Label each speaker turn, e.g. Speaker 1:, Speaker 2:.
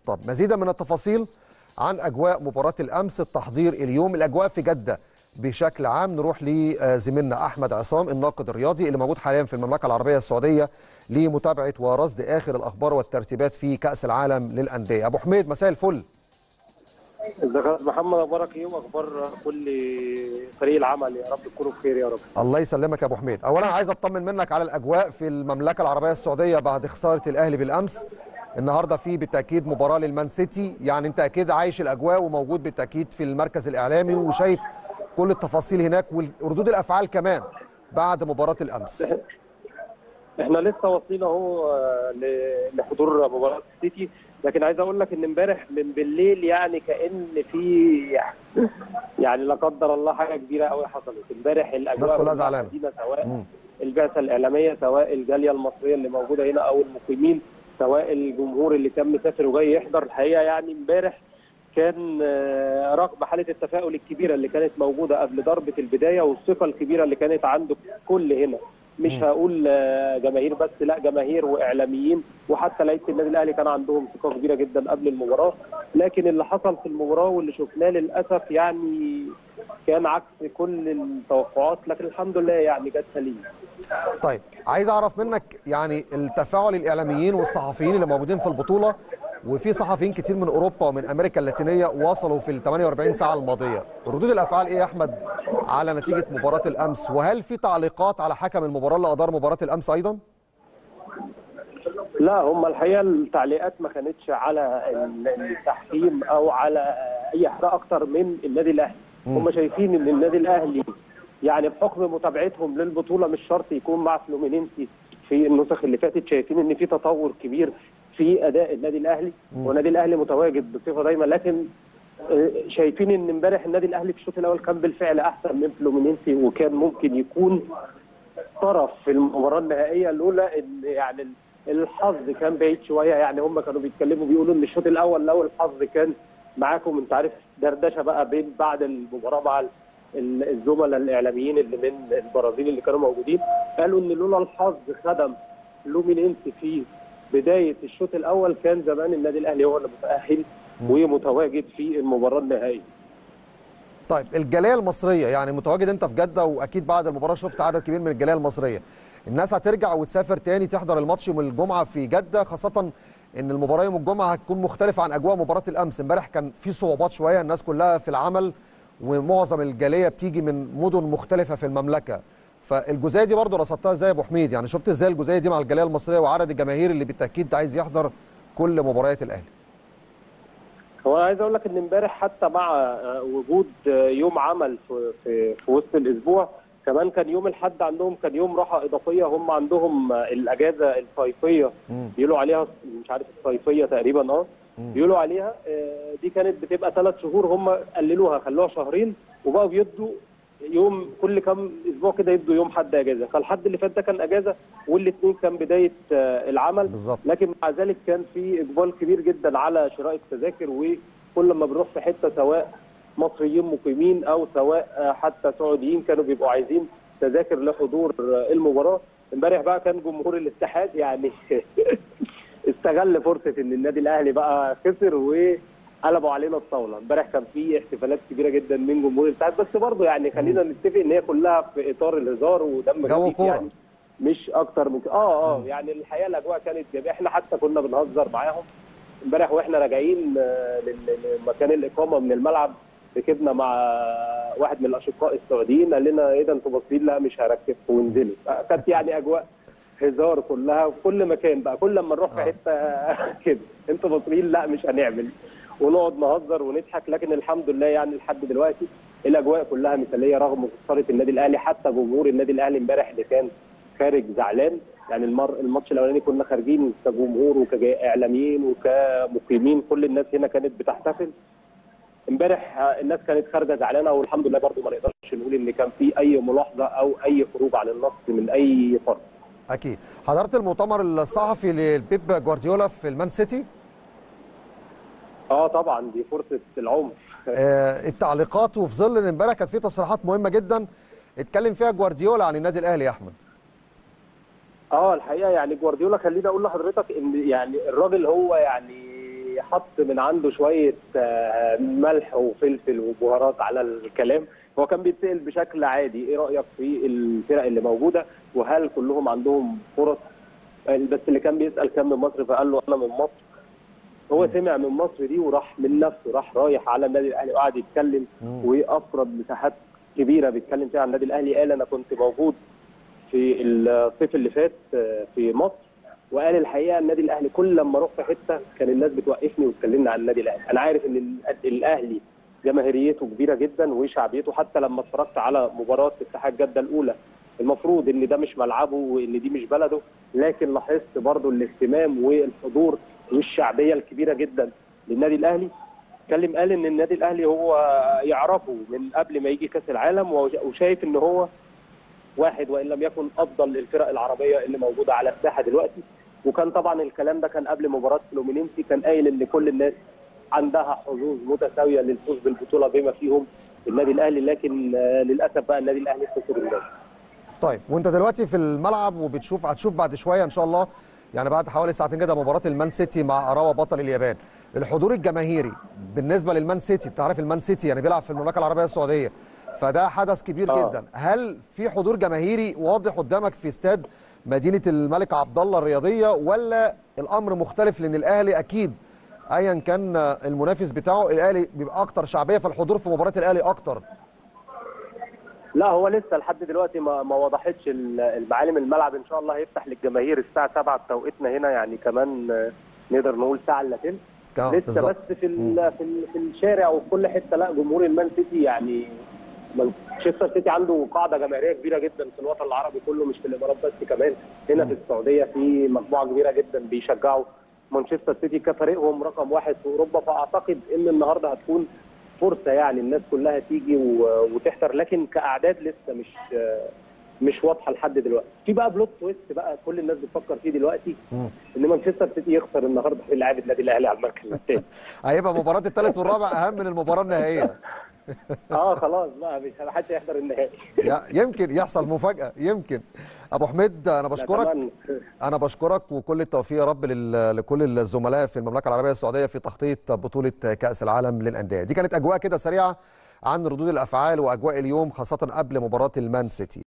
Speaker 1: طب مزيدا من التفاصيل عن اجواء مباراه الامس التحضير اليوم الاجواء في جده بشكل عام نروح لزميلنا احمد عصام الناقد الرياضي اللي موجود حاليا في المملكه العربيه السعوديه لمتابعه ورصد اخر الاخبار والترتيبات في كاس العالم للانديه ابو حميد مساء الفل
Speaker 2: ازيك يا محمد اخبارك ايه واخبار كل فريق العمل يا رب تكونوا بخير يا رب
Speaker 1: الله يسلمك يا ابو حميد اولا عايز اطمن منك على الاجواء في المملكه العربيه السعوديه بعد خساره الاهلي بالامس النهارده في بالتاكيد مباراه للمان سيتي يعني انت اكيد عايش الاجواء وموجود بالتاكيد في المركز الاعلامي وشايف كل التفاصيل هناك وردود الافعال كمان بعد مباراه الامس
Speaker 2: احنا لسه واصلين اهو لحضور مباراه السيتي لكن عايز اقول لك ان امبارح من بالليل يعني كان في يعني لا قدر الله حاجه كبيره قوي حصلت امبارح الاجواء
Speaker 1: الناس كلها زعلانه
Speaker 2: سواء مم. البعثه الاعلاميه سواء الجاليه المصريه اللي موجوده هنا او المقيمين سواء الجمهور اللي كان مسافر وجاي يحضر الحقيقه يعني امبارح كان رغم حاله التفاؤل الكبيره اللي كانت موجوده قبل ضربه البدايه والثقه الكبيره اللي كانت عنده كل هنا مش هقول جماهير بس لا جماهير واعلاميين وحتى لعيبه النادي الاهلي كان عندهم ثقه كبيره جدا قبل المباراه لكن اللي حصل في المباراه واللي شفناه للاسف يعني كان عكس كل التوقعات لكن الحمد لله يعني جت سليم
Speaker 1: طيب عايز اعرف منك يعني التفاعل الاعلاميين والصحفيين اللي موجودين في البطوله وفي صحفيين كتير من اوروبا ومن امريكا اللاتينيه وصلوا في ال 48 ساعه الماضيه ردود الافعال ايه يا احمد على نتيجه مباراه الامس وهل في تعليقات على حكم المباراه اللي ادار مباراه الامس ايضا
Speaker 2: لا هم الحقيقه التعليقات ما كانتش على التحكيم او على اي حاجه اكتر من النادي الاهلي هم شايفين ان النادي الاهلي يعني بحكم متابعتهم للبطوله مش شرط يكون مع فلومينينسي في النسخ اللي فاتت شايفين ان في تطور كبير في اداء النادي الاهلي والنادي الاهلي متواجد بصفه دايما لكن شايفين ان امبارح النادي الاهلي في الشوط الاول كان بالفعل احسن من فلومينينسي وكان ممكن يكون طرف في المباراه النهائيه لولا ان يعني الحظ كان بعيد شويه يعني هم كانوا بيتكلموا بيقولوا ان الشوط الاول لو الحظ كان معاكم انت عارف دردشه بقى بين بعد المباراه مع الزملاء الاعلاميين اللي من البرازيل اللي كانوا موجودين قالوا ان لولا الحظ خدم لومينينسي في بدايه الشوط الاول كان زمان النادي الاهلي هو اللي متاهل ومتواجد في المباراه النهائيه.
Speaker 1: طيب الجاليه المصريه يعني متواجد انت في جده واكيد بعد المباراه شفت عدد كبير من الجاليه المصريه. الناس هترجع وتسافر تاني تحضر الماتش يوم الجمعه في جده خاصه ان المباراه يوم الجمعه هتكون مختلفه عن اجواء مباراه الامس، امبارح كان في صعوبات شويه الناس كلها في العمل ومعظم الجاليه بتيجي من مدن مختلفه في المملكه. فالجزئيه دي برضه رصدتها ازاي يا ابو حميد يعني شفت ازاي الجزئيه دي مع الجاليه المصريه وعدد الجماهير اللي بالتاكيد عايز يحضر كل مباريات الاهلي
Speaker 2: هو انا عايز اقول لك ان امبارح حتى مع وجود يوم عمل في في, في وسط الاسبوع كمان كان يوم الاحد عندهم كان يوم راحه اضافيه هم عندهم الاجازه الصيفيه بيقولوا عليها مش عارف الصيفيه تقريبا اه بيقولوا عليها دي كانت بتبقى ثلاث شهور هم قللوها خلوها شهرين وبقوا بيدوا يوم كل كام اسبوع كده يدوا يوم حد اجازه فالحد اللي فات ده كان اجازه والاثنين كان بدايه العمل
Speaker 1: بالزبط.
Speaker 2: لكن مع ذلك كان في اقبال كبير جدا على شراء التذاكر وكل ما بنروح في حته سواء مصريين مقيمين او سواء حتى سعوديين كانوا بيبقوا عايزين تذاكر لحضور المباراه امبارح بقى كان جمهور الاتحاد يعني استغل فرصه ان النادي الاهلي بقى خسر و قلبوا علينا الطاوله امبارح كان في احتفالات كبيره جدا من جمهور الاتحاد بس برضه يعني خلينا نتفق ان هي كلها في اطار الهزار ودم
Speaker 1: جو كوره
Speaker 2: يعني مش اكتر من اه اه يعني الحقيقه الاجواء كانت جميله احنا حتى كنا بنهزر معاهم امبارح واحنا راجعين لمكان الاقامه من الملعب ركبنا مع واحد من الاشقاء السعوديين قال لنا ايه ده انتوا باصين لا مش هركب وانزلوا كانت يعني اجواء هزار كلها في كل مكان بقى كل لما نروح في حته كده انتوا باصين لا مش هنعمل ونقعد نهزر ونضحك لكن الحمد لله يعني لحد دلوقتي الاجواء كلها مثاليه رغم خساره النادي الاهلي حتى جمهور النادي الاهلي امبارح اللي كان خارج زعلان يعني المر... الماتش الاولاني كنا خارجين كجمهور وكاعلاميين وكمقيمين كل الناس هنا كانت بتحتفل امبارح الناس كانت خارجه زعلانه والحمد لله برضو ما نقدرش نقول ان كان في اي ملاحظه او اي خروج عن النص من اي فرد
Speaker 1: اكيد حضرت المؤتمر الصحفي لبيب جوارديولا في المان سيتي
Speaker 2: اه طبعا دي فرصه العمر
Speaker 1: آه التعليقات وفي ظل ان امبارح كانت في تصريحات مهمه جدا اتكلم فيها جوارديولا عن النادي الاهلي يا احمد
Speaker 2: اه الحقيقه يعني جوارديولا خليني اقول لحضرتك ان يعني الراجل هو يعني حط من عنده شويه آه، ملح وفلفل وبهارات على الكلام هو كان بيتسال بشكل عادي ايه رايك في الفرق اللي موجوده وهل كلهم عندهم فرص آه، بس اللي كان بيسال كان من مصر فقال له انا من مصر هو سمع من مصر دي وراح من نفسه راح رايح على النادي الاهلي وقعد يتكلم
Speaker 1: مم.
Speaker 2: وافرد مساحات كبيره بيتكلم فيها عن النادي الاهلي قال انا كنت موجود في الصيف اللي فات آه، في مصر وقال الحقيقه النادي الاهلي كل لما اروح في حته كان الناس بتوقفني وتكلمنا عن النادي الاهلي انا عارف ان ال- الاهلي جماهيريته كبيره جدا وشعبيته حتى لما اتفرجت على مباراه اتحاد جده الاولى المفروض ان ده مش ملعبه وان دي مش بلده لكن لاحظت برضو الاهتمام والحضور والشعبيه الكبيره جدا للنادي الاهلي اتكلم قال ان النادي الاهلي هو يعرفه من قبل ما يجي كاس العالم وش- وشايف ان هو واحد وان لم يكن افضل الفرق العربيه اللي موجوده على الساحه دلوقتي وكان طبعا الكلام ده كان قبل مباراه فلومينينسي كان قايل ان كل الناس عندها حظوظ متساويه للفوز بالبطوله بما فيهم النادي الاهلي لكن آه، للاسف بقى النادي الاهلي خسر النادي
Speaker 1: طيب وانت دلوقتي في الملعب وبتشوف هتشوف بعد شويه ان شاء الله يعني بعد حوالي ساعتين كده مباراه المان سيتي مع اراوا بطل اليابان الحضور الجماهيري بالنسبه للمان سيتي انت عارف المان سيتي يعني بيلعب في المملكه العربيه السعوديه فده حدث كبير
Speaker 2: آه.
Speaker 1: جدا هل في حضور جماهيري واضح قدامك في استاد مدينه الملك عبد الله الرياضيه ولا الامر مختلف لان الاهلي اكيد ايا كان المنافس بتاعه الاهلي بيبقى اكتر شعبيه فالحضور في مباراه الاهلي اكتر
Speaker 2: لا هو لسه لحد دلوقتي ما ما وضحتش ال- المعالم الملعب ان شاء الله هيفتح للجماهير الساعه 7 بتوقيتنا هنا يعني كمان آه، نقدر نقول ساعه الا تلت
Speaker 1: آه،
Speaker 2: لسه
Speaker 1: بالظبط.
Speaker 2: بس في ال في, ال في الشارع وفي كل حته لا جمهور المان سيتي يعني مانشستر سيتي عنده قاعده جماهيريه كبيره جدا في الوطن العربي كله مش في الامارات بس كمان هنا في السعوديه في مجموعه كبيره جدا بيشجعوا مانشستر سيتي كفريقهم رقم واحد في اوروبا فاعتقد ان النهارده هتكون فرصه يعني الناس كلها تيجي و- وتحضر لكن كاعداد لسه مش مش واضحه لحد دلوقتي في بقى بلوت تويست بقى كل الناس بتفكر فيه دلوقتي
Speaker 1: مم.
Speaker 2: ان مانشستر سيتي يخسر النهارده في لعيبه النادي الاهلي على المركز الثاني
Speaker 1: هيبقى مباراه الثالث والرابع اهم من المباراه النهائيه
Speaker 2: اه خلاص بقى مش محدش هيحضر النهائي
Speaker 1: يا- يمكن يحصل مفاجأة يمكن أبو حميد أنا بشكرك
Speaker 2: نتمنى.
Speaker 1: أنا بشكرك وكل التوفيق يا رب لل- لكل الزملاء في المملكة العربية السعودية في تغطية بطولة كأس العالم للأندية دي كانت أجواء كده سريعة عن ردود الأفعال وأجواء اليوم خاصة قبل مباراة المان سيتي